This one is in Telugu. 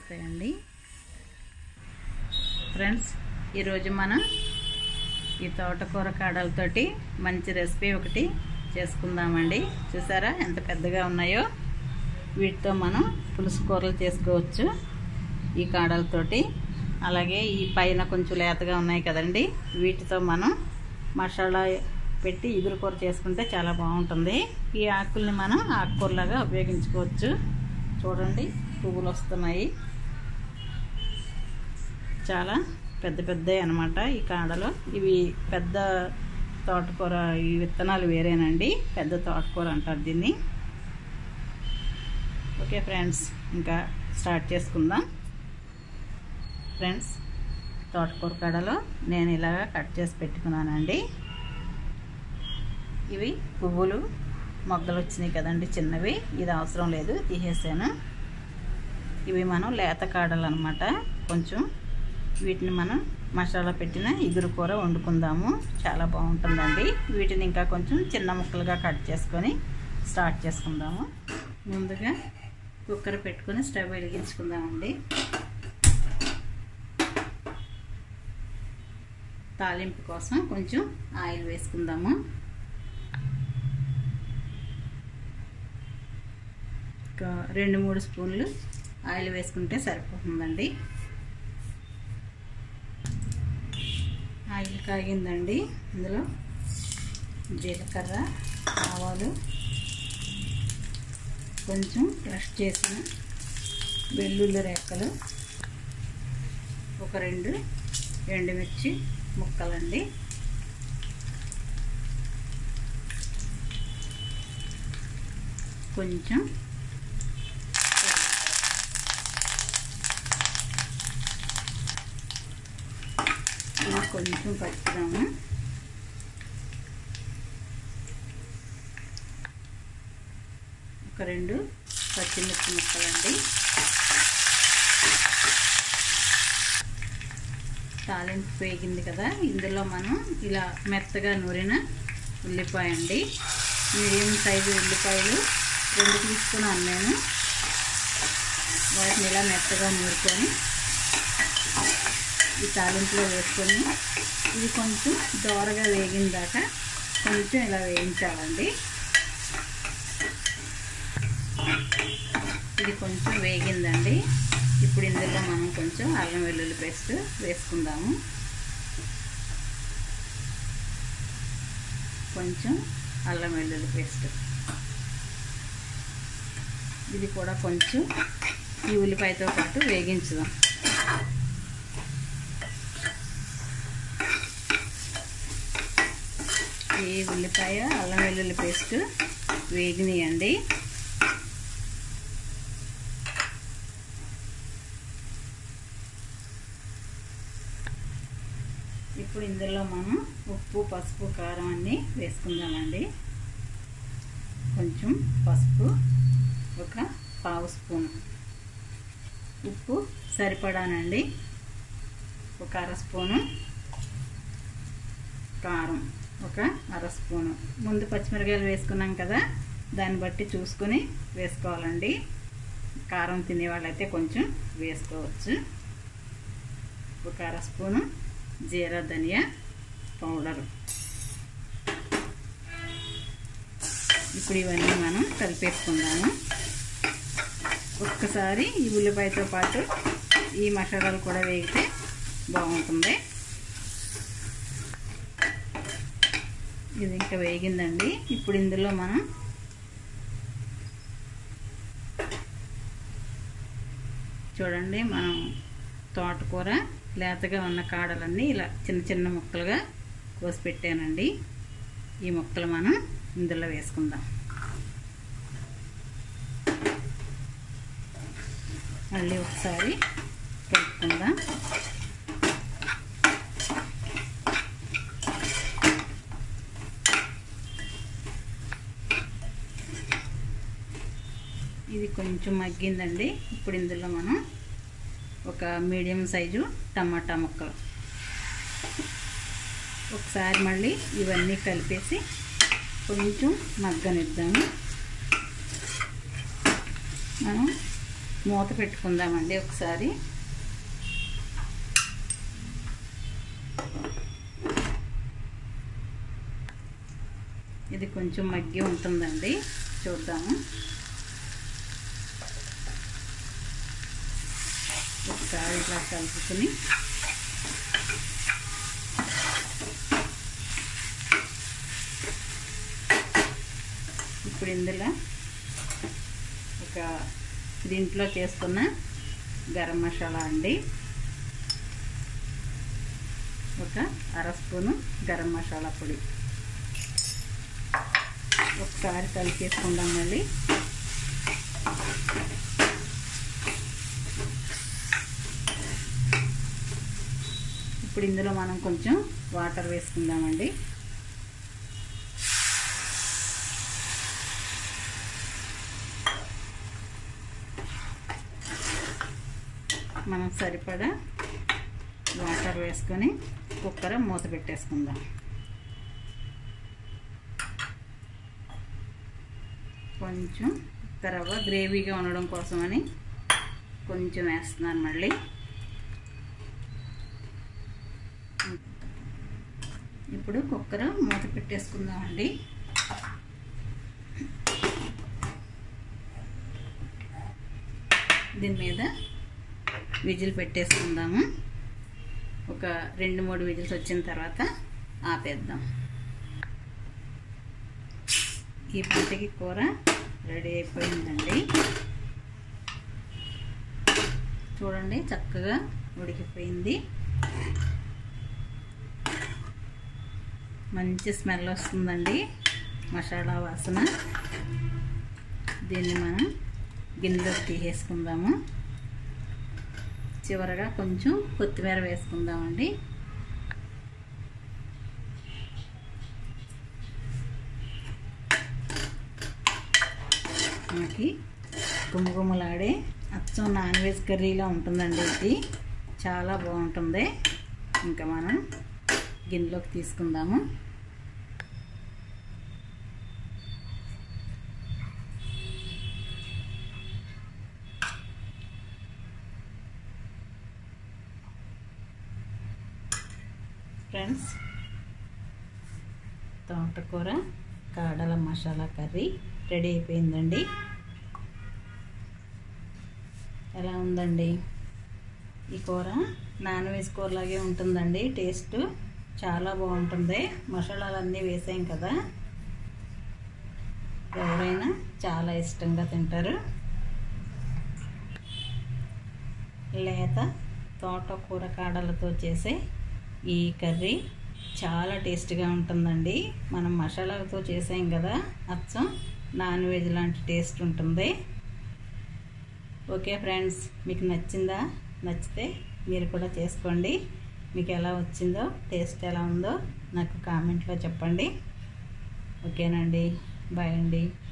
నమస్తే అండి ఫ్రెండ్స్ ఈరోజు మనం ఈ తోటకూర కాడలతోటి మంచి రెసిపీ ఒకటి చేసుకుందామండి చూసారా ఎంత పెద్దగా ఉన్నాయో వీటితో మనం పులుసు కూరలు చేసుకోవచ్చు ఈ కాడలతోటి అలాగే ఈ పైన కొంచెం లేతగా ఉన్నాయి కదండి వీటితో మనం మసాలా పెట్టి ఇగురు కూర చేసుకుంటే చాలా బాగుంటుంది ఈ ఆకుల్ని మనం ఆకుకూరలాగా ఉపయోగించుకోవచ్చు చూడండి పువ్వులు వస్తున్నాయి చాలా పెద్ద పెద్దవి అనమాట ఈ కాడలు ఇవి పెద్ద తోటకూర ఈ విత్తనాలు వేరేనండి పెద్ద తోటకూర అంటారు దీన్ని ఓకే ఫ్రెండ్స్ ఇంకా స్టార్ట్ చేసుకుందాం ఫ్రెండ్స్ తోటకూర కాడలు నేను ఇలాగా కట్ చేసి పెట్టుకున్నానండి ఇవి పువ్వులు మొగ్గలు వచ్చినాయి కదండి చిన్నవి ఇది అవసరం లేదు తీసేసాను ఇవి మనం లేత కాడలు అనమాట కొంచెం వీటిని మనం మసాలా పెట్టిన ఇగురు కూర వండుకుందాము చాలా బాగుంటుందండి వీటిని ఇంకా కొంచెం చిన్న ముక్కలుగా కట్ చేసుకొని స్టార్ట్ చేసుకుందాము ముందుగా కుక్కర్ పెట్టుకొని స్టవ్ వెలిగించుకుందామండి తాలింపు కోసం కొంచెం ఆయిల్ వేసుకుందాము ఒక రెండు మూడు స్పూన్లు ఆయిల్ వేసుకుంటే సరిపోతుందండి ఆయిల్ కాగిందండి ఇందులో జీలకర్ర ఆవాలు కొంచెం క్రష్ చేసిన వెల్లుల్లి రేఖలు ఒక రెండు ఎండుమిర్చి ముక్కలండి కొంచెం ఇది కొంచెం పట్టుదాము ఒక రెండు పచ్చిమిర్చి ముక్కలండి తాలింపు వేగింది కదా ఇందులో మనం ఇలా మెత్తగా నూరిన ఉల్లిపాయ అండి మీడియం సైజు ఉల్లిపాయలు రెండు తీసుకున్నాను నేను వాటిని ఇలా మెత్తగా నూరుకొని ఈ తాలింపులో వేసుకొని ఇది కొంచెం దోరగా వేగిన దాకా కొంచెం ఇలా వేయించాలండి ఇది కొంచెం వేగిందండి ఇప్పుడు ఇందులో మనం కొంచెం అల్లం వెల్లుల్లి పేస్ట్ వేసుకుందాము కొంచెం అల్లం వెల్లుల్లి పేస్ట్ ఇది కూడా కొంచెం ఈ ఉల్లిపాయతో పాటు వేగించుదాం ఈ ఉల్లిపాయ అల్లం వెల్లుల్లి పేస్ట్ వేగినాయండి ఇప్పుడు ఇందులో మనం ఉప్పు పసుపు కారం అన్నీ వేసుకుందామండి కొంచెం పసుపు ఒక పావు స్పూన్ ఉప్పు సరిపడానండి ఒక అర స్పూను కారం ఒక అర స్పూను ముందు పచ్చిమిరకాయలు వేసుకున్నాం కదా దాన్ని బట్టి చూసుకొని వేసుకోవాలండి కారం తినే వాళ్ళైతే కొంచెం వేసుకోవచ్చు ఒక అర స్పూను జీరా ధనియా పౌడరు ఇప్పుడు ఇవన్నీ మనం కలిపేసుకుందాము ఒక్కసారి ఈ ఉల్లిపాయతో పాటు ఈ మసాలాలు కూడా వేగితే బాగుంటుంది ఇది ఇంకా వేగిందండి ఇప్పుడు ఇందులో మనం చూడండి మనం తోటకూర లేతగా ఉన్న కాడలన్నీ ఇలా చిన్న చిన్న ముక్కలుగా కోసి పెట్టానండి ఈ ముక్కలు మనం ఇందులో వేసుకుందాం మళ్ళీ ఒకసారి కలుపుకుందాం ఇది కొంచెం మగ్గిందండి ఇప్పుడు ఇందులో మనం ఒక మీడియం సైజు టమాటా ముక్కలు ఒకసారి మళ్ళీ ఇవన్నీ కలిపేసి కొంచెం మగ్గనిద్దాము మనం మూత పెట్టుకుందామండి ఒకసారి ఇది కొంచెం మగ్గి ఉంటుందండి చూద్దాము ఒకసారి ఇట్లా కలుపుకుని ఇప్పుడు ఇందులో ఒక దీంట్లో చేసుకున్న గరం మసాలా అండి ఒక అర స్పూను గరం మసాలా పొడి ఒకసారి కలిపేసుకుందాం మళ్ళీ ఇప్పుడు ఇందులో మనం కొంచెం వాటర్ వేసుకుందామండి మనం సరిపడా వాటర్ వేసుకొని కుక్కర్ మూత పెట్టేసుకుందాం కొంచెం రవ్వ గ్రేవీగా ఉండడం కోసమని కొంచెం వేస్తున్నాను మళ్ళీ ఇప్పుడు కుక్కర్ మూత పెట్టేసుకుందామండి దీని మీద విజిల్ పెట్టేసుకుందాము ఒక రెండు మూడు విజిల్స్ వచ్చిన తర్వాత ఆపేద్దాం ఈ పంటకి కూర రెడీ అయిపోయిందండి చూడండి చక్కగా ఉడికిపోయింది మంచి స్మెల్ వస్తుందండి మసాలా వాసన దీన్ని మనం గిన్నెలోకి తీసేసుకుందాము చివరగా కొంచెం కొత్తిమీర వేసుకుందామండి మనకి గుమగుమలాడే అచ్చం నాన్ వెజ్ కర్రీలా ఉంటుందండి ఇది చాలా బాగుంటుంది ఇంకా మనం గిన్నెలోకి తీసుకుందాము ఫ్రెండ్స్ తోటకూర కాడల మసాలా కర్రీ రెడీ అయిపోయిందండి ఎలా ఉందండి ఈ కూర నాన్ వెజ్ కూరలాగే ఉంటుందండి టేస్ట్ చాలా బాగుంటుంది మసాలాలన్నీ వేసాం కదా ఎవరైనా చాలా ఇష్టంగా తింటారు లేత తోటకూర కాడలతో చేసే ఈ కర్రీ చాలా టేస్ట్గా ఉంటుందండి మనం మసాలాలతో చేసాం కదా అచ్చం నాన్ వెజ్ లాంటి టేస్ట్ ఉంటుంది ఓకే ఫ్రెండ్స్ మీకు నచ్చిందా నచ్చితే మీరు కూడా చేసుకోండి మీకు ఎలా వచ్చిందో టేస్ట్ ఎలా ఉందో నాకు కామెంట్లో చెప్పండి ఓకేనండి బాయ్ అండి